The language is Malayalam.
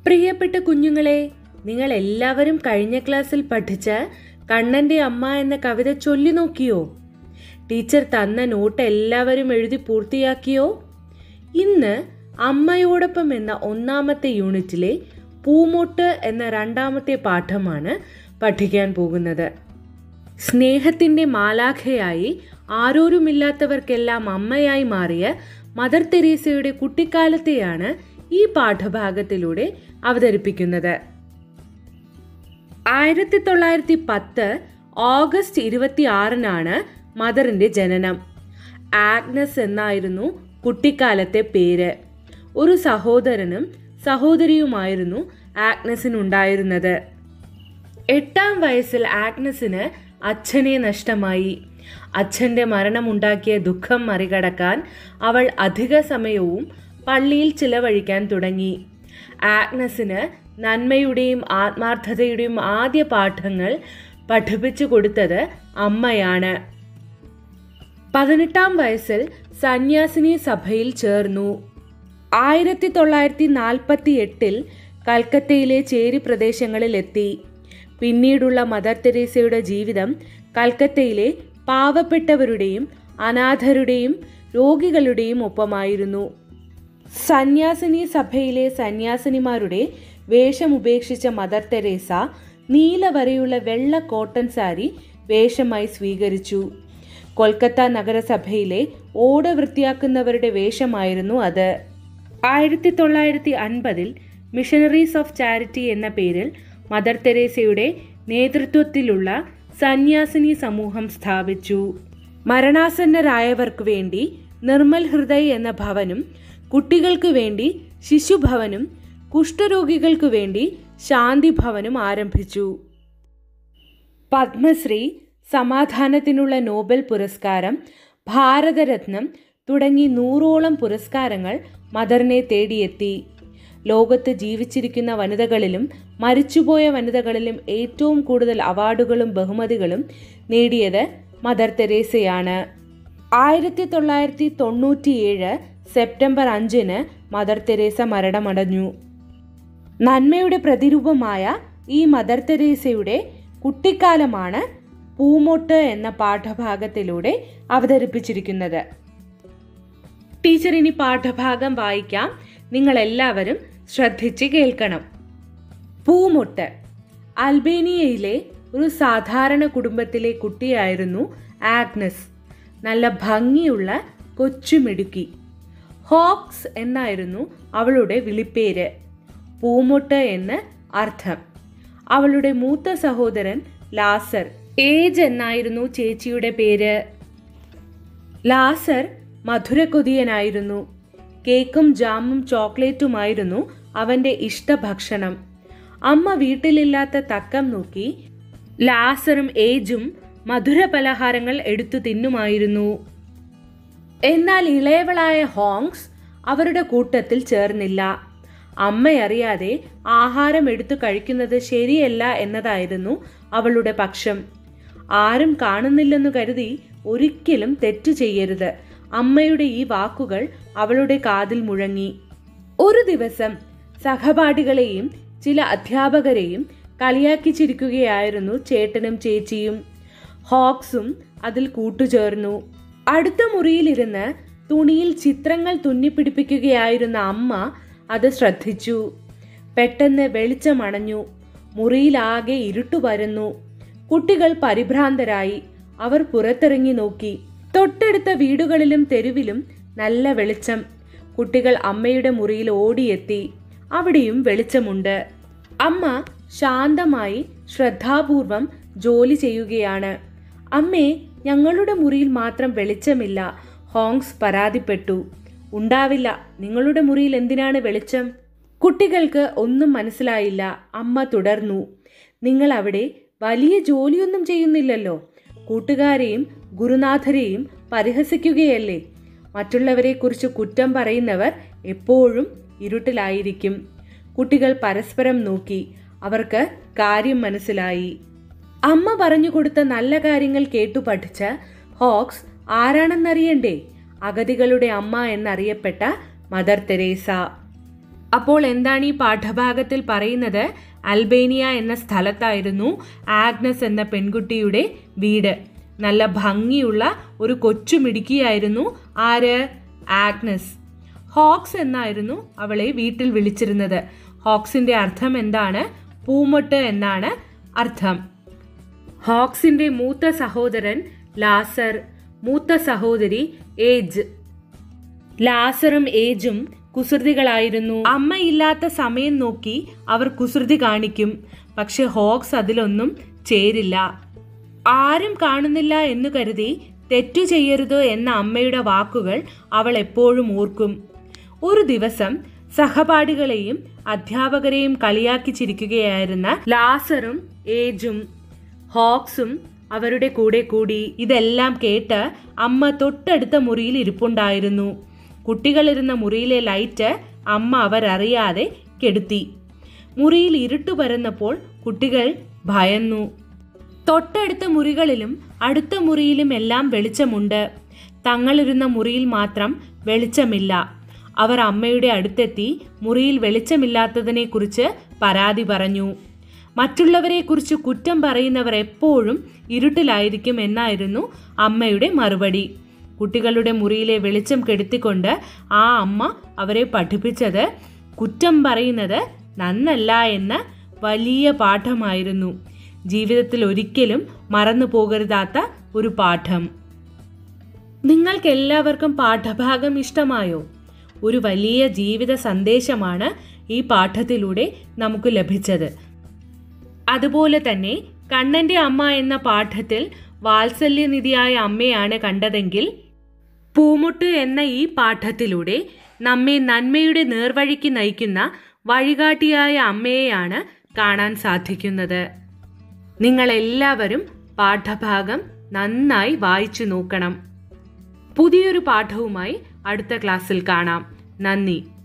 പ്രിയപ്പെട്ട കുഞ്ഞുങ്ങളെ നിങ്ങൾ എല്ലാവരും കഴിഞ്ഞ ക്ലാസ്സിൽ പഠിച്ച കണ്ണന്റെ അമ്മ എന്ന കവിത ചൊല്ലി നോക്കിയോ ടീച്ചർ തന്ന നോട്ട് എല്ലാവരും എഴുതി പൂർത്തിയാക്കിയോ ഇന്ന് അമ്മയോടൊപ്പം എന്ന ഒന്നാമത്തെ യൂണിറ്റിലെ പൂമൊട്ട് എന്ന രണ്ടാമത്തെ പാഠമാണ് പഠിക്കാൻ പോകുന്നത് സ്നേഹത്തിൻ്റെ മാലാഖയായി ആരോരുമില്ലാത്തവർക്കെല്ലാം അമ്മയായി മാറിയ മദർ തെരേസയുടെ കുട്ടിക്കാലത്തെയാണ് ഈ പാഠഭാഗത്തിലൂടെ അവതരിപ്പിക്കുന്നത് ആയിരത്തി തൊള്ളായിരത്തി പത്ത് ഓഗസ്റ്റ് ഇരുപത്തി ആറിനാണ് മദറിന്റെ ജനനം ആഗ്നസ് എന്നായിരുന്നു കുട്ടിക്കാലത്തെ പേര് ഒരു സഹോദരനും സഹോദരിയുമായിരുന്നു ആഗ്നസിനുണ്ടായിരുന്നത് എട്ടാം വയസ്സിൽ ആഗ്നസിന് അച്ഛനെ നഷ്ടമായി അച്ഛൻ്റെ മരണമുണ്ടാക്കിയ ദുഃഖം മറികടക്കാൻ അവൾ അധിക സമയവും പള്ളിയിൽ ചിലവഴിക്കാൻ തുടങ്ങി ആഗ്നസിന് നന്മയുടെയും ആത്മാർത്ഥതയുടെയും ആദ്യ പാഠങ്ങൾ പഠിപ്പിച്ചു കൊടുത്തത് അമ്മയാണ് പതിനെട്ടാം വയസ്സിൽ സന്യാസിനി സഭയിൽ ചേർന്നു ആയിരത്തി തൊള്ളായിരത്തി നാൽപ്പത്തി എട്ടിൽ കൽക്കത്തയിലെ ചേരി പ്രദേശങ്ങളിൽ എത്തി പിന്നീടുള്ള മദർ തെരേസയുടെ ജീവിതം കൽക്കത്തയിലെ പാവപ്പെട്ടവരുടെയും അനാഥരുടെയും രോഗികളുടെയും ഒപ്പമായിരുന്നു സന്യാസിനി സഭയിലെ സന്യാസിനിമാരുടെ വേഷം ഉപേക്ഷിച്ച മദർ തെരേസ നീല വരെയുള്ള വെള്ള കോട്ടൺ സാരി വേഷമായി സ്വീകരിച്ചു കൊൽക്കത്ത നഗരസഭയിലെ ഓട വൃത്തിയാക്കുന്നവരുടെ വേഷമായിരുന്നു അത് ആയിരത്തി തൊള്ളായിരത്തി അൻപതിൽ മിഷണറീസ് ഓഫ് ചാരിറ്റി എന്ന പേരിൽ മദർ തെരേസയുടെ നേതൃത്വത്തിലുള്ള സന്യാസിനി സമൂഹം സ്ഥാപിച്ചു മരണാസന്നരായവർക്ക് വേണ്ടി നിർമ്മൽ ഹൃദയ് എന്ന ഭവനും കുട്ടികൾക്ക് വേണ്ടി ശിശുഭവനും കുഷ്ഠരോഗികൾക്ക് വേണ്ടി ശാന്തി ഭവനും ആരംഭിച്ചു പത്മശ്രീ സമാധാനത്തിനുള്ള നോബൽ പുരസ്കാരം ഭാരതരത്നം തുടങ്ങി നൂറോളം പുരസ്കാരങ്ങൾ മദറിനെ തേടിയെത്തി ലോകത്ത് ജീവിച്ചിരിക്കുന്ന വനിതകളിലും മരിച്ചുപോയ വനിതകളിലും ഏറ്റവും കൂടുതൽ അവാർഡുകളും ബഹുമതികളും നേടിയത് മദർ തെരേസയാണ് ആയിരത്തി തൊള്ളായിരത്തി തൊണ്ണൂറ്റിയേഴ് സെപ്റ്റംബർ അഞ്ചിന് മദർ തെരേസ മരണമടഞ്ഞു നന്മയുടെ പ്രതിരൂപമായ ഈ മദർ തെരേസയുടെ കുട്ടിക്കാലമാണ് പൂമൊട്ട് എന്ന പാഠഭാഗത്തിലൂടെ അവതരിപ്പിച്ചിരിക്കുന്നത് ടീച്ചർ ഇനി പാഠഭാഗം വായിക്കാം നിങ്ങൾ എല്ലാവരും ശ്രദ്ധിച്ച് കേൾക്കണം പൂമൊട്ട് അൽബേനിയയിലെ ഒരു സാധാരണ കുടുംബത്തിലെ കുട്ടിയായിരുന്നു ആഗ്നസ് നല്ല ഭംഗിയുള്ള കൊച്ചുമിടുക്കി ഹോക്സ് എന്നായിരുന്നു അവളുടെ വിളിപ്പേര് പൂമൊട്ട് എന്ന് അർത്ഥം അവളുടെ മൂത്ത സഹോദരൻ ലാസർ ഏജ് എന്നായിരുന്നു ചേച്ചിയുടെ പേര് ലാസർ മധുരക്കൊതിയനായിരുന്നു കേക്കും ജാമും ചോക്ലേറ്റുമായിരുന്നു അവന്റെ ഇഷ്ടഭക്ഷണം അമ്മ വീട്ടിലില്ലാത്ത തക്കം നോക്കി ലാസറും ഏജും മധുര പലഹാരങ്ങൾ എടുത്തു തിന്നുമായിരുന്നു എന്നാൽ ഇളയവളായ ഹോങ്സ് അവരുടെ കൂട്ടത്തിൽ ചേർന്നില്ല അമ്മയറിയാതെ ആഹാരം എടുത്തു കഴിക്കുന്നത് ശരിയല്ല എന്നതായിരുന്നു അവളുടെ പക്ഷം ആരും കാണുന്നില്ലെന്നു കരുതി ഒരിക്കലും തെറ്റു ചെയ്യരുത് അമ്മയുടെ ഈ വാക്കുകൾ അവളുടെ കാതിൽ മുഴങ്ങി ഒരു ദിവസം സഹപാഠികളെയും ചില അധ്യാപകരെയും കളിയാക്കി ചിരിക്കുകയായിരുന്നു ചേട്ടനും ചേച്ചിയും ഹോക്സും അതിൽ കൂട്ടുചേർന്നു അടുത്ത മുറിയിലിരുന്ന് തുണിയിൽ ചിത്രങ്ങൾ തുന്നിപ്പിടിപ്പിക്കുകയായിരുന്ന അമ്മ അത് ശ്രദ്ധിച്ചു പെട്ടെന്ന് വെളിച്ചമണഞ്ഞു മുറിയിലാകെ ഇരുട്ടു പരന്നു കുട്ടികൾ പരിഭ്രാന്തരായി അവർ പുറത്തിറങ്ങി നോക്കി തൊട്ടടുത്ത വീടുകളിലും തെരുവിലും നല്ല വെളിച്ചം കുട്ടികൾ അമ്മയുടെ മുറിയിൽ ഓടിയെത്തി അവിടെയും വെളിച്ചമുണ്ട് അമ്മ ശാന്തമായി ശ്രദ്ധാപൂർവം ജോലി ചെയ്യുകയാണ് അമ്മേ ഞങ്ങളുടെ മുറിയിൽ മാത്രം വെളിച്ചമില്ല ഹോങ്സ് പരാതിപ്പെട്ടു ഉണ്ടാവില്ല നിങ്ങളുടെ മുറിയിൽ എന്തിനാണ് വെളിച്ചം കുട്ടികൾക്ക് ഒന്നും മനസ്സിലായില്ല അമ്മ തുടർന്നു നിങ്ങൾ അവിടെ വലിയ ജോലിയൊന്നും ചെയ്യുന്നില്ലല്ലോ കൂട്ടുകാരെയും ഗുരുനാഥരെയും പരിഹസിക്കുകയല്ലേ മറ്റുള്ളവരെക്കുറിച്ച് കുറ്റം പറയുന്നവർ എപ്പോഴും ഇരുട്ടിലായിരിക്കും കുട്ടികൾ പരസ്പരം നോക്കി അവർക്ക് കാര്യം മനസ്സിലായി അമ്മ പറഞ്ഞു കൊടുത്ത നല്ല കാര്യങ്ങൾ കേട്ടു പഠിച്ച ഹോക്സ് ആരാണെന്നറിയണ്ടേ അഗതികളുടെ അമ്മ എന്നറിയപ്പെട്ട മദർ തെരേസ അപ്പോൾ എന്താണ് ഈ പാഠഭാഗത്തിൽ പറയുന്നത് അൽബേനിയ എന്ന സ്ഥലത്തായിരുന്നു ആഗ്നസ് എന്ന പെൺകുട്ടിയുടെ വീട് നല്ല ഭംഗിയുള്ള ഒരു കൊച്ചുമിടുക്കിയായിരുന്നു ആര് ആഗ്നസ് ഹോക്സ് എന്നായിരുന്നു അവളെ വീട്ടിൽ വിളിച്ചിരുന്നത് ഹോക്സിന്റെ അർത്ഥം എന്താണ് പൂമൊട്ട് എന്നാണ് അർത്ഥം ഹോക്സിന്റെ മൂത്ത സഹോദരൻ ലാസർ മൂത്ത സഹോദരി ഏജ് ലാസറും ഏജും കുസൃതികളായിരുന്നു അമ്മയില്ലാത്ത സമയം നോക്കി അവർ കുസൃതി കാണിക്കും പക്ഷെ ഹോക്സ് അതിലൊന്നും ചേരില്ല ആരും കാണുന്നില്ല എന്ന് കരുതി തെറ്റു ചെയ്യരുത് എന്ന അമ്മയുടെ വാക്കുകൾ അവൾ എപ്പോഴും ഓർക്കും ഒരു ദിവസം സഹപാഠികളെയും അധ്യാപകരെയും കളിയാക്കി ചിരിക്കുകയായിരുന്ന ലാസറും ഏജും ഹോക്സും അവരുടെ കൂടെ കൂടി ഇതെല്ലാം കേട്ട് അമ്മ തൊട്ടടുത്ത മുറിയിൽ ഇരിപ്പുണ്ടായിരുന്നു കുട്ടികളിരുന്ന മുറിയിലെ ലൈറ്റ് അമ്മ അവരറിയാതെ കെടുത്തി മുറിയിൽ ഇരുട്ടു പരന്നപ്പോൾ കുട്ടികൾ ഭയന്നു തൊട്ടടുത്ത മുറികളിലും അടുത്ത മുറിയിലും എല്ലാം വെളിച്ചമുണ്ട് തങ്ങളിരുന്ന മുറിയിൽ മാത്രം വെളിച്ചമില്ല അവർ അമ്മയുടെ അടുത്തെത്തി മുറിയിൽ വെളിച്ചമില്ലാത്തതിനെക്കുറിച്ച് പരാതി പറഞ്ഞു മറ്റുള്ളവരെക്കുറിച്ച് കുറ്റം പറയുന്നവർ എപ്പോഴും ഇരുട്ടിലായിരിക്കും എന്നായിരുന്നു അമ്മയുടെ മറുപടി കുട്ടികളുടെ മുറിയിലെ വെളിച്ചം കെടുത്തിക്കൊണ്ട് ആ അമ്മ അവരെ പഠിപ്പിച്ചത് കുറ്റം പറയുന്നത് നന്നല്ല എന്ന വലിയ പാഠമായിരുന്നു ജീവിതത്തിൽ ഒരിക്കലും മറന്നു പോകരുതാത്ത ഒരു പാഠം നിങ്ങൾക്ക് എല്ലാവർക്കും പാഠഭാഗം ഇഷ്ടമായോ ഒരു വലിയ ജീവിത സന്ദേശമാണ് ഈ പാഠത്തിലൂടെ നമുക്ക് ലഭിച്ചത് അതുപോലെ തന്നെ കണ്ണന്റെ അമ്മ എന്ന പാഠത്തിൽ വാത്സല്യനിധിയായ അമ്മയാണ് കണ്ടതെങ്കിൽ പൂമുട്ട് എന്ന ഈ പാഠത്തിലൂടെ നമ്മെ നന്മയുടെ നേർവഴിക്ക് നയിക്കുന്ന വഴികാട്ടിയായ അമ്മയെയാണ് കാണാൻ സാധിക്കുന്നത് നിങ്ങളെല്ലാവരും പാഠഭാഗം നന്നായി വായിച്ചു നോക്കണം പുതിയൊരു പാഠവുമായി അടുത്ത ക്ലാസ്സിൽ കാണാം നന്ദി